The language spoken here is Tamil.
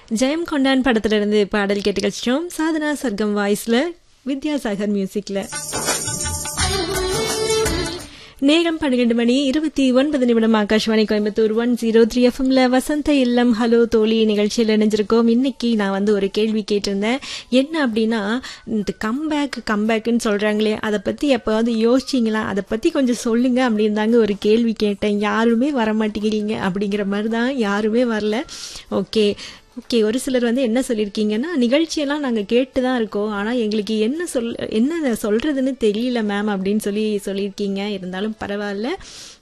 ஜெயம் கொண்டான் படத்துல இருந்து பாடல் கேட்டு கழிச்சிட்டோம் சாதனா சர்க்கம் வாய்ஸ்ல வித்யாசாகர் மியூசிக்ல நேரம் பன்னிரண்டு மணி இருபத்தி ஒன்பது நிமிடம் Akashvani Coimbatore one zero three எஃப்எம்ல வசந்த இல்லம் ஹலோ தோழி நிகழ்ச்சியில் இணைஞ்சிருக்கோம் இன்னைக்கு நான் வந்து ஒரு கேள்வி கேட்டிருந்தேன் என்ன அப்படின்னா இந்த கம்பேக் கம்பேக்குன்னு சொல்றாங்களே அதை பத்தி எப்போவாவது யோசிச்சிங்களா அதை பத்தி கொஞ்சம் சொல்லுங்க அப்படின்னு தாங்க ஒரு கேள்வி கேட்டேன் யாருமே வர மாட்டேங்கிறீங்க அப்படிங்கிற மாதிரி தான் யாருமே வரல ஓகே ஓகே ஒரு சிலர் வந்து என்ன சொல்லியிருக்கீங்கன்னா நிகழ்ச்சியெல்லாம் நாங்கள் கேட்டு தான் இருக்கோம் ஆனால் எங்களுக்கு என்ன சொல் என்ன சொல்கிறதுன்னு தெரியல மேம் அப்படின்னு சொல்லி சொல்லியிருக்கீங்க இருந்தாலும் பரவாயில்ல